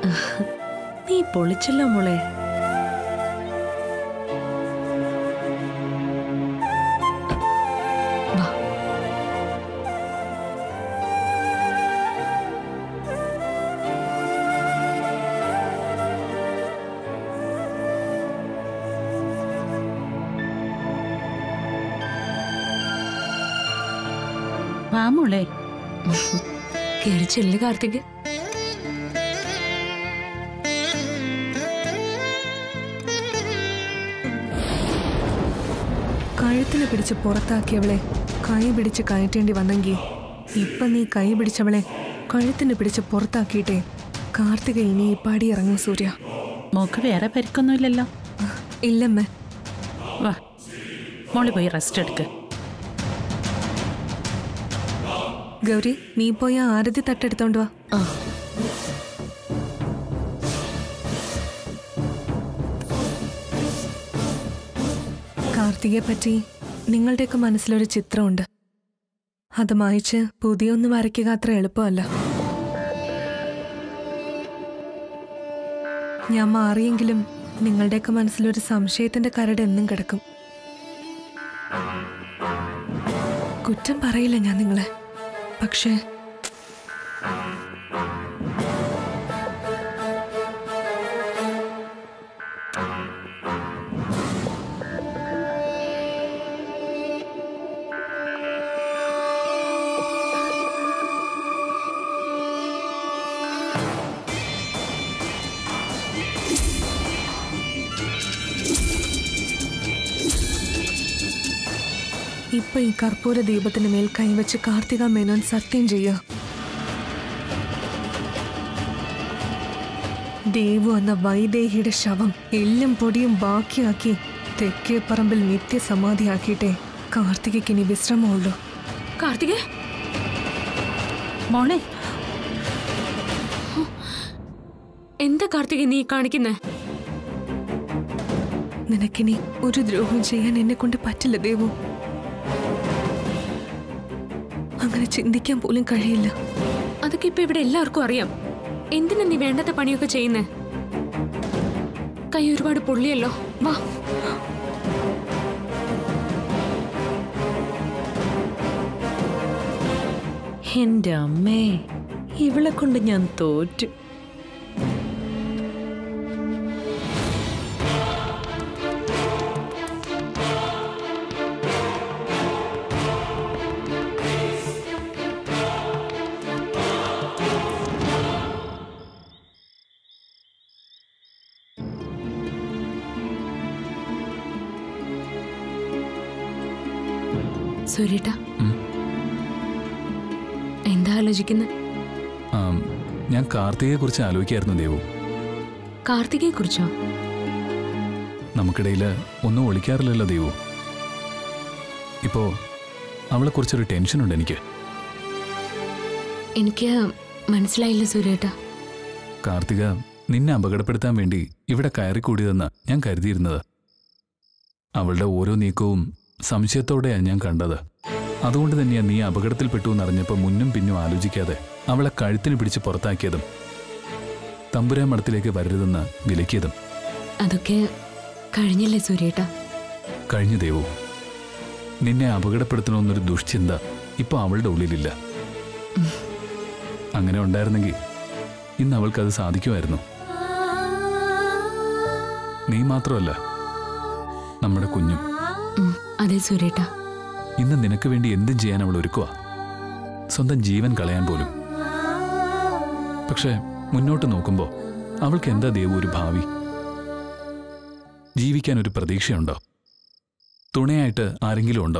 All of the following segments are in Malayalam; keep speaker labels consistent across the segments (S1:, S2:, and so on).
S1: നീ പൊളിച്ചല്ലോ മോളെ
S2: വാ
S1: വാ മോളെ
S2: കേറി ചെല്ല് കാർത്തിക്
S3: കഴുത്തിന് പിടിച്ച് പുറത്താക്കിയവളെ കൈ പിടിച്ച് കയറ്റേണ്ടി വന്നെങ്കിൽ ഇപ്പൊ നീ കൈ പിടിച്ചവളെ കഴുത്തിന് പിടിച്ച് പുറത്താക്കിയിട്ടേ കാർത്തിക ഇനി ഈ പടി ഇറങ്ങും സൂര്യ
S1: മോക്ക് വേറെ പരിക്കൊന്നുമില്ലല്ലോ
S3: ഇല്ലമ്മേ
S1: വാ മോള് പോയി റെസ്റ്റ് എടുക്ക്
S3: ഗൗരി നീ പോയി ആ ആരതി തട്ടെടുത്തോണ്ട് വാ
S2: ആ
S3: കാർത്തികയെ പറ്റി നിങ്ങളുടെയൊക്കെ മനസ്സിലൊരു ചിത്രമുണ്ട് അത് മായിച്ച് പുതിയൊന്ന് വരയ്ക്കുക അത്ര എളുപ്പമല്ല ഞാൻ മാറിയെങ്കിലും നിങ്ങളുടെയൊക്കെ മനസ്സിലൊരു സംശയത്തിന്റെ കരട് എന്നും കിടക്കും കുറ്റം പറയില്ല ഞാൻ നിങ്ങളെ പക്ഷേ ഇപ്പൊ ഈ കർപ്പൂര ദീപത്തിന് മേൽ കൈവച്ച് കാർത്തിക മേനോൻ സത്യം ചെയ്യുക ദേവു എന്ന വൈദേഹിയുടെ ശവം എല്ലും പൊടിയും ബാക്കിയാക്കി തെക്കേ പറമ്പിൽ നിത്യസമാധിയാക്കിയിട്ടേ കാർത്തികയ്ക്ക് ഇനി വിശ്രമമുള്ളൂ
S2: കാർത്തികേ
S1: മോളെ
S2: എന്താ കാർത്തിക നീ കാണിക്കുന്നേ
S3: നിനക്കിനി ഒരു ദ്രോഹം ചെയ്യാൻ എന്നെ കൊണ്ട് പറ്റില്ല ദേവു അങ്ങനെ ചിന്തിക്കാൻ പോലും കഴിയില്ല
S2: അതൊക്കെ ഇപ്പൊ ഇവിടെ എല്ലാവർക്കും അറിയാം എന്തിനാ നീ വേണ്ടാത്ത പണിയൊക്കെ ചെയ്യുന്നേ കൈ ഒരുപാട് പൊള്ളിയല്ലോ വാ
S1: എന്റെ അമ്മേ ഇവളെ കൊണ്ട് ഞാൻ തോറ്റു
S2: സൂര്യേട്ട എന്താ ആലോചിക്കുന്നത്
S4: ആം, ഞാൻ കാർത്തികയെ കുറിച്ച് ആലോചിക്കായിരുന്നു ദേവു
S2: കാർത്തികയെ കുറിച്ചോ
S4: നമുക്കിടയിൽ ഒന്നും ഒളിക്കാറില്ലല്ലോ ദേവു ഇപ്പോ അവളെക്കുറിച്ചൊരു ടെൻഷനുണ്ട് എനിക്ക്
S2: എനിക്ക് മനസ്സിലായില്ല സൂര്യേട്ട
S4: കാർത്തിക നിന്നെ അപകടപ്പെടുത്താൻ വേണ്ടി ഇവിടെ കയറിക്കൂടിയതെന്ന് ഞാൻ കരുതിയിരുന്നത് അവളുടെ ഓരോ നീക്കവും സംശയത്തോടെയാണ് ഞാൻ കണ്ടത് അതുകൊണ്ട് തന്നെയാണ് നീ അപകടത്തിൽപ്പെട്ടു എന്നറിഞ്ഞപ്പോൾ മുന്നും പിന്നും ആലോചിക്കാതെ അവളെ കഴുത്തിന് പിടിച്ച് പുറത്താക്കിയതും തമ്പുരാൻ മഠത്തിലേക്ക് വരരുതെന്ന് വിലക്കിയതും
S2: അതൊക്കെ കഴിഞ്ഞില്ലേ സൂര്യേട്ട
S4: കഴിഞ്ഞു ദേവു നിന്നെ അപകടപ്പെടുത്തണമെന്നൊരു ദുഷ്ചിന്ത ഇപ്പൊ അവളുടെ ഉള്ളിലില്ല അങ്ങനെ ഉണ്ടായിരുന്നെങ്കിൽ ഇന്ന് അവൾക്കത് സാധിക്കുമായിരുന്നു നീ മാത്രമല്ല നമ്മുടെ കുഞ്ഞും
S2: ഉം, അതെ സൂര്യേട്ട
S4: ഇന്ന് നിനക്ക് വേണ്ടി എന്തും ചെയ്യാൻ അവൾ ഒരുക്കുക സ്വന്തം ജീവൻ കളയാൻ പോലും പക്ഷെ മുന്നോട്ട് നോക്കുമ്പോൾ അവൾക്ക് എന്താ ദേവു ഒരു ഭാവി ജീവിക്കാൻ ഒരു പ്രതീക്ഷയുണ്ടോ തുണയായിട്ട് ആരെങ്കിലും ഉണ്ടോ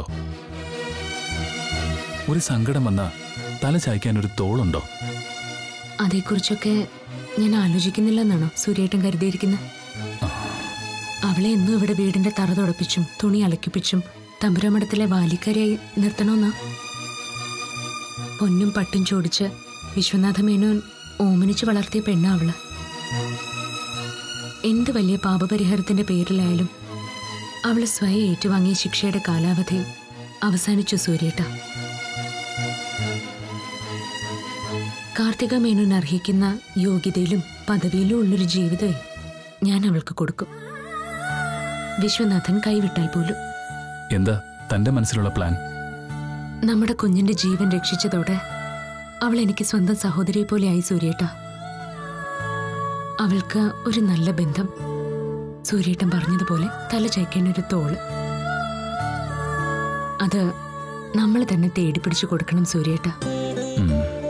S4: ഒരു സങ്കടം വന്നാ തല ചായ്ക്കാൻ ഒരു തോളുണ്ടോ
S2: അതേക്കുറിച്ചൊക്കെ ഞാൻ ആലോചിക്കുന്നില്ലെന്നാണോ സൂര്യേട്ടൻ കരുതിയിരിക്കുന്നത് അവളെ എന്നും ഇവിടെ വീടിന്റെ തറ തുടപ്പിച്ചും തുണി അലക്കിപ്പിച്ചും തമ്പുരാമഠത്തിലെ വാലിക്കാരിയായി നിർത്തണമെന്നാ പൊന്നും പട്ടും ചോടിച്ച് വിശ്വനാഥ മേനോൻ ഓമനിച്ച് വളർത്തിയ പെണ്ണാ അവള് എന്ത് വലിയ പാപപരിഹാരത്തിന്റെ പേരിലായാലും അവള് സ്വയം ഏറ്റുവാങ്ങിയ ശിക്ഷയുടെ കാലാവധി അവസാനിച്ചു സൂര്യേട്ട കാർത്തിക മേനോൻ അർഹിക്കുന്ന യോഗ്യതയിലും പദവിയിലും ഉള്ളൊരു ജീവിതമേ ഞാൻ അവൾക്ക് കൊടുക്കും വിശ്വനാഥൻ കൈവിട്ടാൽ പോലും
S4: എന്താ തന്റെ മനസ്സിലുള്ള പ്ലാൻ
S2: നമ്മുടെ കുഞ്ഞിന്റെ ജീവൻ രക്ഷിച്ചതോടെ അവൾ എനിക്ക് സ്വന്തം സഹോദരിയെ പോലെയായി സൂര്യേട്ട അവൾക്ക് ഒരു നല്ല ബന്ധം സൂര്യേട്ടൻ പറഞ്ഞതുപോലെ തല ചായ്ക്കേണ്ട ഒരു തോള് അത് നമ്മൾ തന്നെ തേടി പിടിച്ചു കൊടുക്കണം സൂര്യേട്ട
S4: ഉം.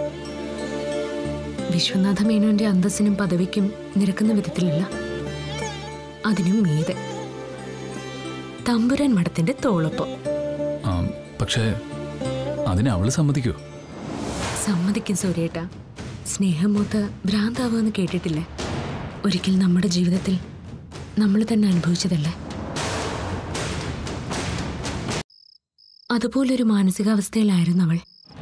S2: വിശ്വനാഥ മേനോന്റെ അന്തസ്സിനും പദവിക്കും നിരക്കുന്ന വിധത്തിലല്ല അതിനും മീതെ തമ്പുരാൻ മഠത്തിന്റെ തോളൊപ്പം
S4: ആ, പക്ഷേ അതിന് അവള് സമ്മതിക്കൂ
S2: സമ്മതിക്കും സൂര്യേട്ട സ്നേഹമൂത്ത് ഭ്രാന്താവുമെന്ന് കേട്ടിട്ടില്ലേ ഒരിക്കൽ നമ്മുടെ ജീവിതത്തിൽ നമ്മൾ തന്നെ അനുഭവിച്ചതല്ലേ അതുപോലൊരു മാനസികാവസ്ഥയിലായിരുന്നു അവൾ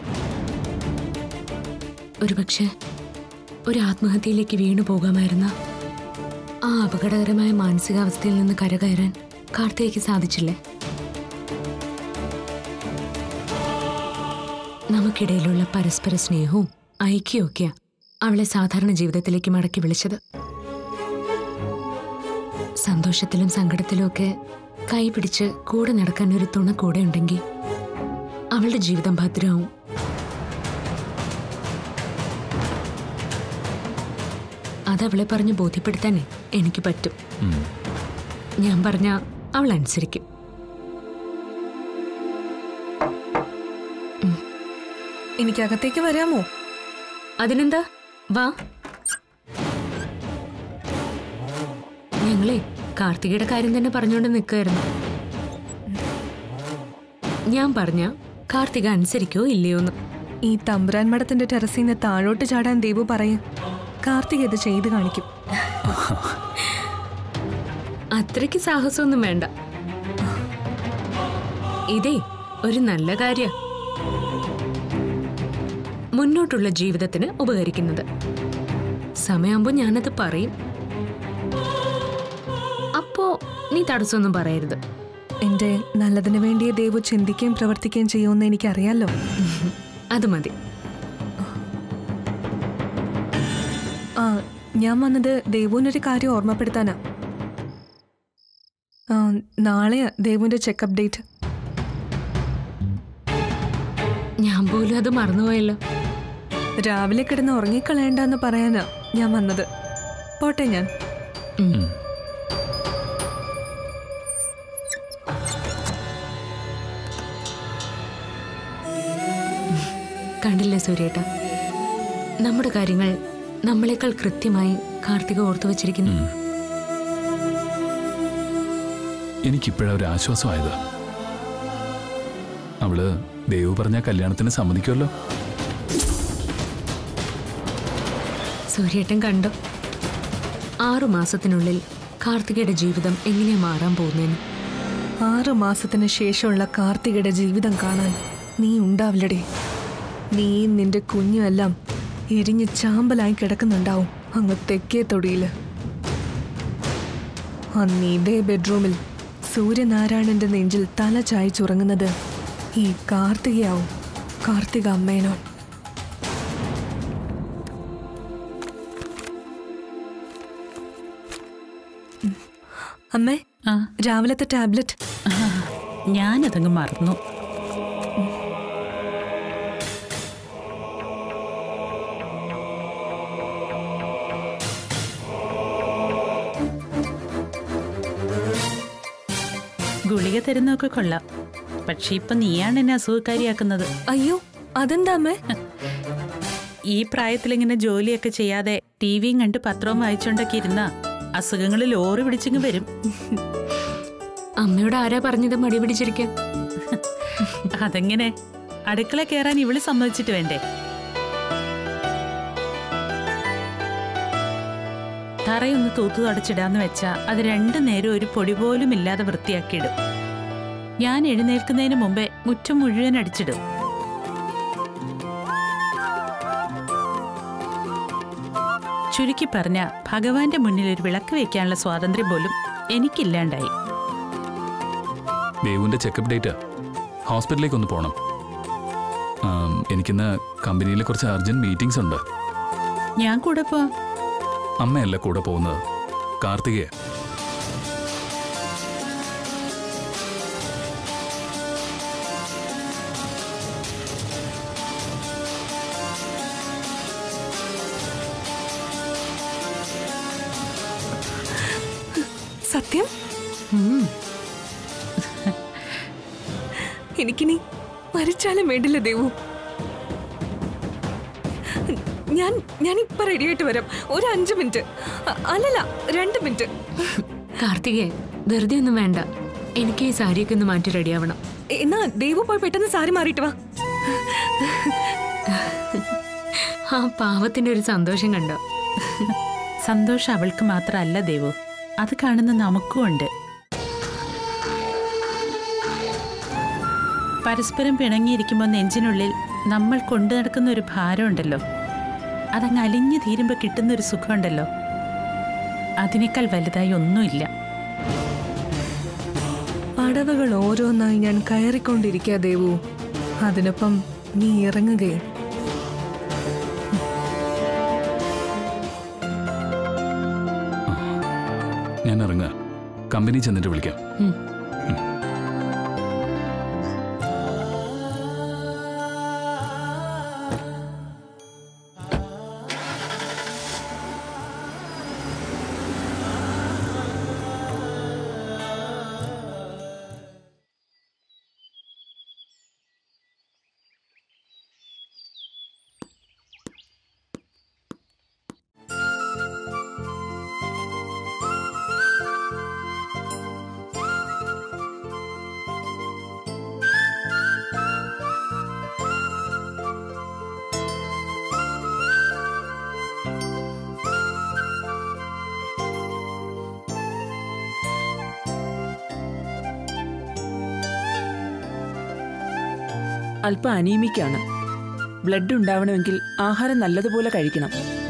S2: ഒരുപക്ഷെ ഒരു ആത്മഹത്യയിലേക്ക് വീണു പോകാമായിരുന്ന ആ അപകടകരമായ മാനസികാവസ്ഥയിൽ നിന്ന് കരകയറാൻ കാർത്തികയ്ക്ക് സാധിച്ചില്ലേ നമുക്കിടയിലുള്ള പരസ്പര സ്നേഹവും ഐക്യവും ഒക്കെയാ അവളെ സാധാരണ ജീവിതത്തിലേക്ക് മടക്കി വിളിച്ചത് സന്തോഷത്തിലും സങ്കടത്തിലും ഒക്കെ കൈ പിടിച്ച് കൂടെ നടക്കാൻ ഒരു തുണ കൂടെ ഉണ്ടെങ്കിൽ അവളുടെ ജീവിതം ഭദ്രമാവും അതവളെ പറഞ്ഞ് ബോധ്യപ്പെടുത്താനേ എനിക്ക് പറ്റും
S4: ഉം.
S2: ഞാൻ പറഞ്ഞ അവൾ അനുസരിക്കും
S3: എനിക്കകത്തേക്ക് വരാമോ
S2: അതിനെന്താ വാ ഞങ്ങളെ കാർത്തികയുടെ കാര്യം തന്നെ പറഞ്ഞുകൊണ്ട് നിൽക്കുകയായിരുന്നു ഞാൻ പറഞ്ഞ കാർത്തിക അനുസരിക്കോ ഇല്ലയോ എന്ന്
S3: ഈ തമ്പുരാൻ മഠത്തിന്റെ ടെറസിൽ നിന്ന് താഴോട്ട് ചാടാൻ ദേവു പറയും കാർത്തിക് ഇത് ചെയ്തു കാണിക്കും
S2: അത്രയ്ക്ക് സാഹസമൊന്നും വേണ്ട ഇതേ ഒരു നല്ല കാര്യ മുന്നോട്ടുള്ള ജീവിതത്തിന് ഉപകരിക്കുന്നത് സമയമാകുമ്പോ ഞാനത് പറയും അപ്പോ നീ തടസ്സമൊന്നും പറയരുത്
S3: എന്റെ നല്ലതിനു വേണ്ടിയേ ദേവു ചിന്തിക്കുകയും പ്രവർത്തിക്കുകയും ചെയ്യുമെന്ന് എനിക്കറിയാലോ
S2: അത് മതി
S3: ആ ഞാൻ വന്നത് ദേവുവിനൊരു കാര്യം ഓർമ്മപ്പെടുത്താനാ ആ, നാളെയാ ദേവുവിന്റെ ചെക്കപ്പ് ഡേറ്റ്
S2: ഞാൻ പോലും അത് മറന്നുപോയല്ലോ
S3: രാവിലെ കിടന്ന് ഉറങ്ങിക്കളയണ്ടെന്ന് പറയാനാ ഞാൻ വന്നത് പോട്ടെ ഞാൻ
S4: ഉം.
S2: കണ്ടില്ലേ സൂര്യേട്ട നമ്മുടെ കാര്യങ്ങൾ നമ്മളെക്കാൾ കൃത്യമായി കാർത്തിക ഓർത്തു വച്ചിരിക്കുന്നു
S4: ഉം. എനിക്കിപ്പോഴാ ഒരു ആശ്വാസമായത് അവള് ദേവ് പറഞ്ഞ കല്യാണത്തിന് സമ്മതിക്കുമല്ലോ
S2: സൂര്യേട്ടൻ കണ്ടു ആറു മാസത്തിനുള്ളിൽ കാർത്തികയുടെ ജീവിതം എങ്ങനെയാ മാറാൻ പോകുന്നതെന്ന്
S3: ആറു മാസത്തിന് ശേഷമുള്ള കാർത്തികയുടെ ജീവിതം കാണാൻ നീ ഉണ്ടാവില്ലടേ നീയും നിന്റെ കുഞ്ഞുമെല്ലാം എരിഞ്ഞ് ചാമ്പലായി കിടക്കുന്നുണ്ടാവും അങ്ങ് തെക്കേ തൊടിയില് അന്ന് ഇതേ ബെഡ്റൂമിൽ സൂര്യനാരായണന്റെ നെഞ്ചിൽ തല ചായച്ചുറങ്ങുന്നത് ഈ കാർത്തികയാവും കാർത്തിക അമ്മേനോൻ ഉം. അമ്മേ
S1: ആ
S3: രാവിലത്തെ ടാബ്ലറ്റ്
S1: ആ, ഞാനതങ്ങ് മറന്നു ഗുളിക തരുന്നതൊക്കെ കൊള്ളാം പക്ഷെ ഇപ്പൊ നീയാണ് എന്നെ അസുഖക്കാരിയാക്കുന്നത്
S3: അയ്യോ അതെന്താ അമ്മേ
S1: ഈ പ്രായത്തിലിങ്ങനെ ജോലിയൊക്കെ ചെയ്യാതെ ടി വിയും കണ്ട് പത്രവും വായിച്ചോണ്ടൊക്കെ ഇരുന്ന അസുഖങ്ങൾ ലോറി പിടിച്ചിങ്ങ് വരും
S2: അമ്മയോട് ആരാ പറഞ്ഞത് മടി പിടിച്ചിരിക്കാൻ
S1: അതെങ്ങനെ അടുക്കള കയറാൻ ഇവള് സമ്മതിച്ചിട്ട് വേണ്ടേ തറയൊന്ന് തൂത്തു തുടച്ചിടാന്ന് വെച്ചാ അത് രണ്ടു നേരം ഒരു പൊടി പോലും ഇല്ലാതെ വൃത്തിയാക്കിയിടും ഞാൻ എഴുന്നേൽക്കുന്നതിന് മുമ്പേ മുറ്റം മുഴുവൻ അടിച്ചിടും ചുരുക്കി പറഞ്ഞ ഭഗവാന്റെ മുന്നിൽ ഒരു വിളക്ക് വെക്കാനുള്ള സ്വാതന്ത്ര്യം പോലും എനിക്കില്ലാണ്ടായി
S4: ദേവുവിന്റെ ചെക്കപ്പ് ഡേറ്റ് ഹോസ്പിറ്റലിലേക്ക് ഒന്ന് പോകണം ആം, എനിക്കിന്ന് കമ്പനിയിൽ കുറച്ച് അർജന്റ് മീറ്റിംഗ്സ് ഉണ്ട്
S1: ഞാൻ കൂടെ പോവാം
S4: അമ്മയല്ല കൂടെ പോകുന്നത് കാർത്തികയെ
S3: സത്യം എനിക്കിനി മരിച്ചാലും വേണ്ടില്ല ദേവു ഞാൻ ഞാൻ ഇപ്പൊ റെഡിയായിട്ട് വരാം ഒരു അഞ്ച് മിനിറ്റ് അ- അല്ലല്ല രണ്ട് മിനിറ്റ്
S2: കാർത്തികേ വെറുതെ ഒന്നും വേണ്ട എനിക്ക് ഈ സാരിയൊക്കെ ഒന്ന് മാറ്റി റെഡിയാവണം
S3: എന്നാ ദേവു പോയി പെട്ടെന്ന് സാരി മാറിയിട്ട് വാ
S2: ആ പാവത്തിന്റെ ഒരു സന്തോഷം കണ്ടോ
S1: സന്തോഷം അവൾക്ക് മാത്രമല്ല ദേവു അത് കാണുന്ന നമുക്കും ഉണ്ട് പരസ്പരം പിണങ്ങിയിരിക്കുമ്പോൾ നെഞ്ചിനുള്ളിൽ നമ്മൾ കൊണ്ടു നടക്കുന്ന ഒരു ഭാരമുണ്ടല്ലോ അതങ്ങ് അലിഞ്ഞു തീരുമ്പോൾ കിട്ടുന്ന ഒരു സുഖമുണ്ടല്ലോ അതിനേക്കാൾ വലുതായി ഒന്നുമില്ല
S3: പടവുകൾ ഓരോന്നായി ഞാൻ കയറിക്കൊണ്ടിരിക്കുക ദേവു അതിനൊപ്പം നീ ഇറങ്ങുകയും
S4: ഞാൻ ഇറങ്ങുക കമ്പനി ചെന്നിട്ട് വിളിക്കാം
S2: ഉം.
S5: അല്പം അനീമിക്കാണ് ബ്ലഡ് ഉണ്ടാവണമെങ്കിൽ ആഹാരം നല്ലതുപോലെ കഴിക്കണം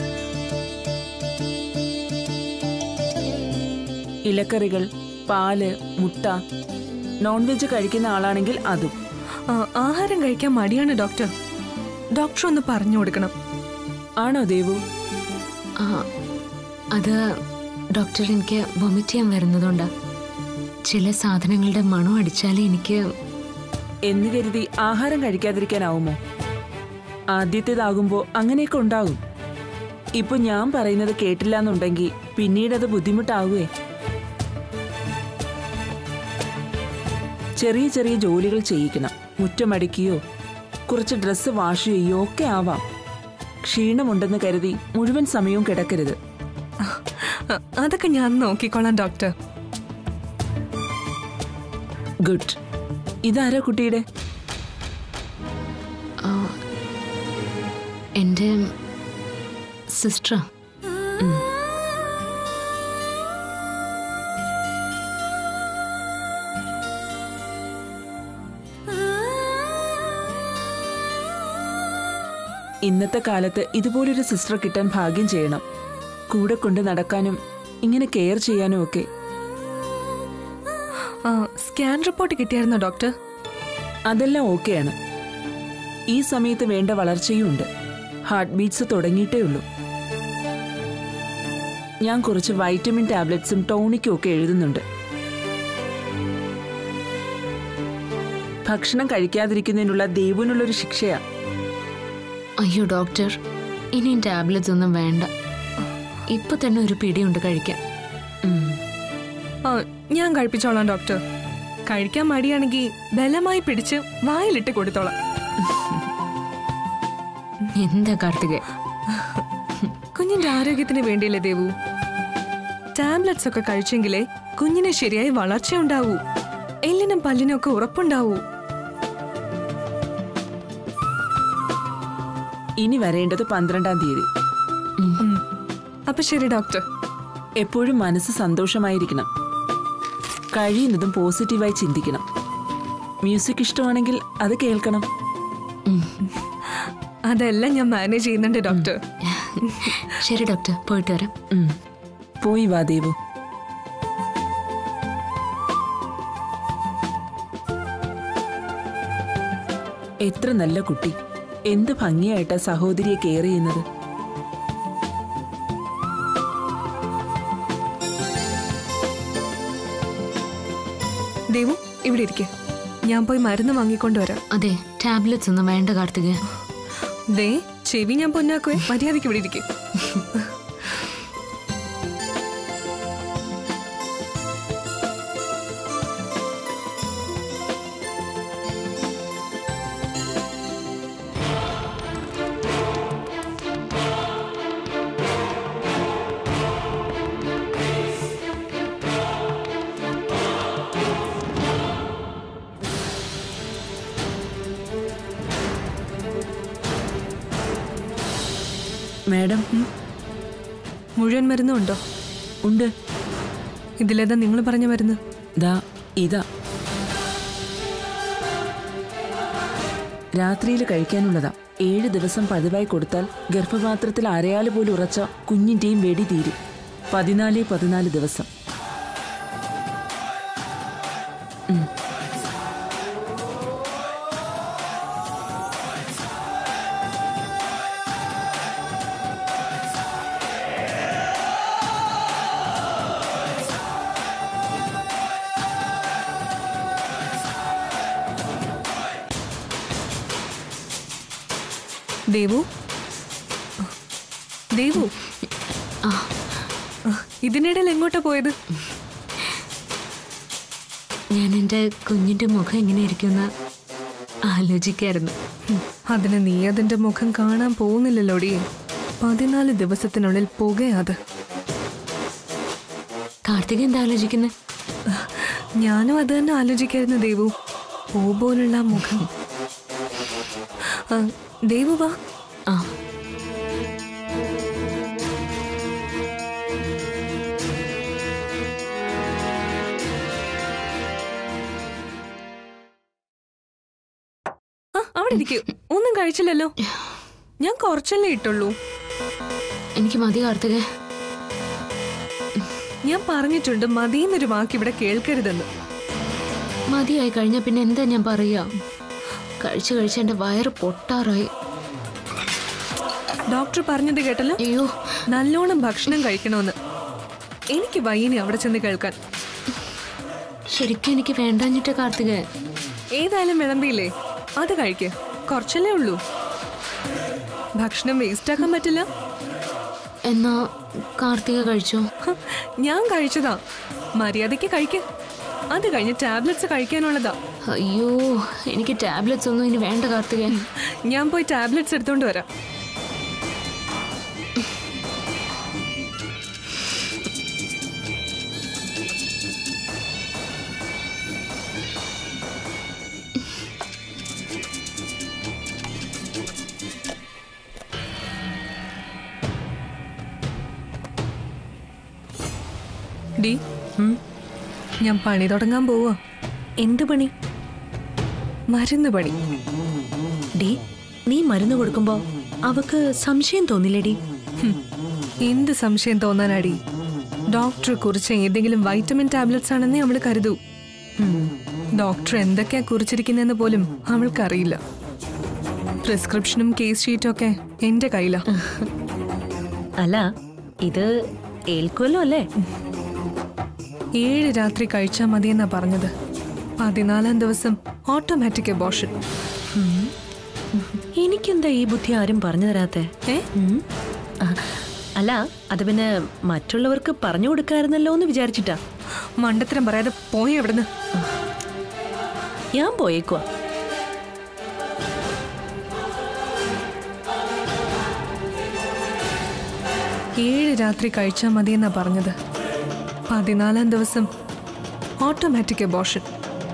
S5: ഇലക്കറികൾ പാല് മുട്ട നോൺ വെജ് കഴിക്കുന്ന ആളാണെങ്കിൽ അതും
S3: ആ, ആഹാരം കഴിക്കാൻ മടിയാണ് ഡോക്ടർ ഡോക്ടർ ഒന്ന് പറഞ്ഞു കൊടുക്കണം
S5: ആണോ ദേവു
S2: ആ അത് ഡോക്ടർ എനിക്ക് വൊമിറ്റ് ചെയ്യാൻ വരുന്നതുകൊണ്ടാ ചില സാധനങ്ങളുടെ മണം അടിച്ചാലേ എനിക്ക്
S5: എന്ന് കരുതി ആഹാരം കഴിക്കാതിരിക്കാനാവുമോ ആദ്യത്തേതാകുമ്പോ അങ്ങനെയൊക്കെ ഉണ്ടാകും ഇപ്പൊ ഞാൻ പറയുന്നത് കേട്ടില്ല എന്നുണ്ടെങ്കിൽ പിന്നീട് അത് ബുദ്ധിമുട്ടാവുകയെ ചെറിയ ചെറിയ ജോലികൾ ചെയ്യിക്കണം മുറ്റമടിക്കുകയോ കുറച്ച് ഡ്രസ്സ് വാഷ് ചെയ്യുകയോ ഒക്കെ ആവാം ക്ഷീണമുണ്ടെന്ന് കരുതി മുഴുവൻ സമയവും കിടക്കരുത്
S3: ആ, അതൊക്കെ ഞാൻ നോക്കിക്കോളാം ഡോക്ടർ
S5: ഗുഡ് ഇതാരാ കുട്ടിയുടെ
S2: ആ, എൻ്റെ സിസ്റ്ററാ
S5: ഇന്നത്തെ കാലത്ത് ഇതുപോലൊരു സിസ്റ്റർ കിട്ടാൻ ഭാഗ്യം ചെയ്യണം കൂടെ കൊണ്ട് നടക്കാനും ഇങ്ങനെ കെയർ ചെയ്യാനും ഒക്കെ
S3: ആ, സ്കാൻ റിപ്പോർട്ട് കിട്ടിയായിരുന്നോ ഡോക്ടർ
S5: അതെല്ലാം ഓക്കെയാണ് ഈ സമയത്ത് വേണ്ട വളർച്ചയും ഉണ്ട് ഹാർട്ട് ബീറ്റ്സ് തുടങ്ങിയിട്ടേ ഉള്ളൂ ഞാൻ കുറച്ച് വൈറ്റമിൻ ടാബ്ലറ്റ്സും ടോണിക്കും ഒക്കെ എഴുതുന്നുണ്ട് ഭക്ഷണം കഴിക്കാതിരിക്കുന്നതിനുള്ള ദൈവനുള്ളൊരു ശിക്ഷയാ
S2: അയ്യോ ഡോക്ടർ ഇനിയും ടാബ്ലറ്റ്സ് ഒന്നും വേണ്ട ഇപ്പൊ തന്നെ ഒരു പിടിയുണ്ട് കഴിക്കാൻ
S5: ഉം.
S3: ആ, ഞാൻ കഴിപ്പിച്ചോളാം ഡോക്ടർ കഴിക്കാൻ മടിയാണെങ്കിൽ ബലമായി പിടിച്ച് വായിലിട്ട് കൊടുത്തോളാം
S2: എന്താ കാർത്തികേ
S3: കുഞ്ഞിന്റെ ആരോഗ്യത്തിന് വേണ്ടിയല്ലേ ദേവു ടാബ്ലറ്റ്സ് ഒക്കെ കഴിച്ചെങ്കിലേ കുഞ്ഞിന് ശരിയായി വളർച്ച ഉണ്ടാവൂ എല്ലിനും പല്ലിനും ഒക്കെ ഉറപ്പുണ്ടാവൂ
S5: ഇനി വരേണ്ടത് പന്ത്രണ്ടാം തീയതി
S3: ഉം. അപ്പൊ ശരി ഡോക്ടർ
S5: എപ്പോഴും മനസ്സ് സന്തോഷമായിരിക്കണം കഴിയുന്നതും പോസിറ്റീവായി ചിന്തിക്കണം മ്യൂസിക് ഇഷ്ടമാണെങ്കിൽ അത് കേൾക്കണം
S3: അതെല്ലാം ഞാൻ മാനേജ് ചെയ്യുന്നുണ്ട് ഡോക്ടർ
S2: ശരി ഡോക്ടർ പോയിട്ട് വരാം
S5: ഉം. പോയി വാ ദേവു എത്ര നല്ല കുട്ടി എന്ത് ഭംഗിയായിട്ടാ സഹോദരിയെ കെയർ ചെയ്യുന്നത്
S3: ഇവിടെ ഇരിക്കെ ഞാൻ പോയി മരുന്ന് വാങ്ങിക്കൊണ്ടുവരാം
S2: അതെ ടാബ്ലറ്റ്സ് ഒന്നും വേണ്ട കാർത്തിക
S3: ദേ ചെവി ഞാൻ പൊന്നാക്കുവേ മര്യാദയ്ക്ക് ഇവിടെ ഇരിക്കും
S5: മാഡം
S3: മുഴുവൻ മരുന്നും ഉണ്ടോ
S5: ഉണ്ട്
S3: ഇതിലേതാ നിങ്ങൾ പറഞ്ഞ മരുന്ന്
S5: ദാ ഇതാ രാത്രിയിൽ കഴിക്കാനുള്ളതാ ഏഴ് ദിവസം പതിവായി കൊടുത്താൽ ഗർഭപാത്രത്തിൽ അരയാല് പോലും ഉറച്ച കുഞ്ഞിന്റെയും വെടി തീരും പതിനാല് പതിനാല് ദിവസം ഉം.
S3: ദേവു ദേവു
S2: ആ
S3: ആ, ഇതിനിടയിൽ എങ്ങോട്ടാ പോയത്
S2: ഞാൻ എൻ്റെ കുഞ്ഞിൻ്റെ മുഖം എങ്ങനെയായിരിക്കുമെന്ന് ആലോചിക്കായിരുന്നു
S3: ഉം, അതിന് നീ അതിന്റെ മുഖം കാണാൻ പോകുന്നില്ലല്ലോടി പതിനാല് ദിവസത്തിനുള്ളിൽ പുകയാത്
S2: കാർത്തിക എന്താ ആലോചിക്കുന്നത്
S3: ഞാനും അത് തന്നെ ആലോചിക്കായിരുന്നു ദേവു പൂ പോലുള്ള ആ മുഖം ആ, ദേവു വാ
S2: ആ
S3: ആ അവിടെ ഇരിക്കൂ ഒന്നും കഴിച്ചില്ലല്ലോ ഞാൻ കുറച്ചല്ലേ ഇട്ടുള്ളൂ
S2: എനിക്ക് മതി കാർത്തിക
S3: ഞാൻ പറഞ്ഞിട്ടുണ്ട് മതിയെന്നൊരു വാക്ക് ഇവിടെ കേൾക്കരുതെന്ന്
S2: മതിയായി കഴിഞ്ഞ പിന്നെ എന്താ ഞാൻ പറയുക കഴിച്ച് കഴിച്ച് എൻ്റെ വയറ് പൊട്ടാറായി
S3: ഡോക്ടർ പറഞ്ഞത് കേട്ടല്ലോ
S2: അയ്യോ
S3: നല്ലോണം ഭക്ഷണം കഴിക്കണമെന്ന് എനിക്ക് വയ്യനെ അവിടെ ചെന്ന് കേൾക്കാൻ
S2: ശരിക്കും എനിക്ക് വേണ്ടാഞ്ഞിട്ട് കാർത്തിക
S3: ഏതായാലും വിളമ്പിയില്ലേ അത് കഴിക്ക് കുറച്ചല്ലേ ഉള്ളൂ ഭക്ഷണം വേസ്റ്റ് ആക്കാൻ പറ്റില്ല
S2: എന്നാ കാർത്തിക കഴിച്ചോ
S3: ഹ, ഞാൻ കഴിച്ചതാ മര്യാദയ്ക്ക് കഴിക്ക് അത് കഴിഞ്ഞ് ടാബ്ലറ്റ്സ് കഴിക്കാനുള്ളതാ
S2: അയ്യോ എനിക്ക് ടാബ്ലറ്റ്സ് ഒന്നും ഇനി വേണ്ട കാർത്തിക
S3: ഞാൻ പോയി ടാബ്ലറ്റ്സ് എടുത്തോണ്ട് വരാം ഡി ഞാൻ പണി തുടങ്ങാൻ പോവാ
S6: എന്ത് പണി
S3: മരുന്ന് പണി
S6: ഡി നീ മരുന്ന് കൊടുക്കുമ്പോ അവക്ക് സംശയം തോന്നില്ലേടി
S3: ഹും, എന്ത് സംശയം തോന്നാനാടി ഡോക്ടർ കുറിച്ച ഏതെങ്കിലും വൈറ്റമിൻ ടാബ്ലറ്റ്സ് ആണെന്നേ അവള് കരുതൂ ഡോക്ടർ എന്തൊക്കെയാ കുറിച്ചിരിക്കുന്നതെന്ന് പോലും അവൾക്കറിയില്ല പ്രിസ്ക്രിപ്ഷനും കേസ് ഷീറ്റും ഒക്കെ എന്റെ കയ്യിലാ
S6: അല്ല ഇത് ഏൽക്കുമല്ലോ അല്ലേ
S3: ഏഴ് രാത്രി കഴിച്ചാൽ മതിയെന്നാ പറഞ്ഞത് പതിനാലാം ദിവസം ഓട്ടോമാറ്റിക് അബോഷൻ
S6: എനിക്കെന്താ ഈ ബുദ്ധി ആരും പറഞ്ഞു തരാത്തെ
S3: ഏ
S6: ഉം. ആ, അല്ല അത് പിന്നെ മറ്റുള്ളവർക്ക് പറഞ്ഞു കൊടുക്കായിരുന്നല്ലോ എന്ന് വിചാരിച്ചിട്ടാ
S3: മണ്ടത്തരം പറയാതെ പോയി എവിടുന്ന്
S6: ഞാൻ പോയേക്കുവാ
S3: ഏഴ് രാത്രി കഴിച്ചാൽ മതിയെന്നാ പറഞ്ഞത് പതിനാലാം ദിവസം ഓട്ടോമാറ്റിക് അബോഷൻ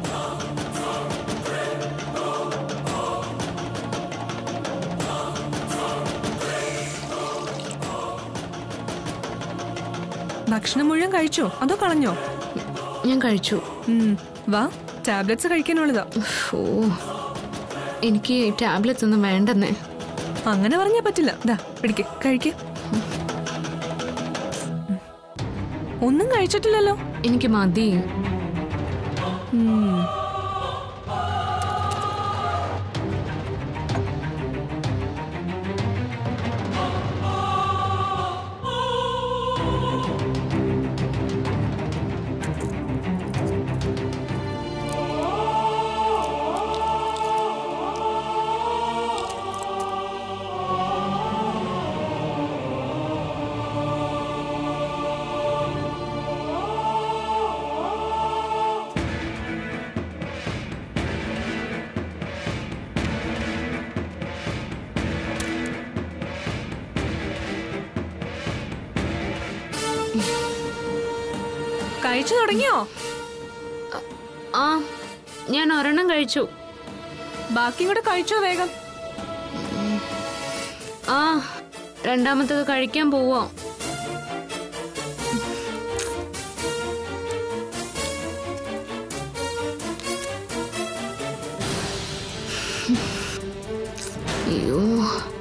S3: ഭക്ഷണം മുഴുവൻ കഴിച്ചോ അതോ കളഞ്ഞോ
S2: ഞാൻ കഴിച്ചു
S3: ഉം, വാ ടാബ്ലറ്റ്സ് കഴിക്കാനുള്ളതാ
S2: ഓ എനിക്ക് ടാബ്ലറ്റ്സ് ഒന്നും വേണ്ടെന്നേ
S3: അങ്ങനെ പറഞ്ഞാ പറ്റില്ല ദാ പിടിക്ക് കഴിക്ക് ഒന്നും കഴിച്ചിട്ടില്ലല്ലോ
S2: എനിക്ക് മതി
S3: ഉം. കഴിച്ചു തുടങ്ങിയോ
S2: ആ ഞാൻ ഒരെണ്ണം കഴിച്ചു
S3: ബാക്കിയും കൂടെ കഴിച്ചോ വേഗം
S2: ആ രണ്ടാമത്തത് കഴിക്കാൻ പോവോ അയ്യോ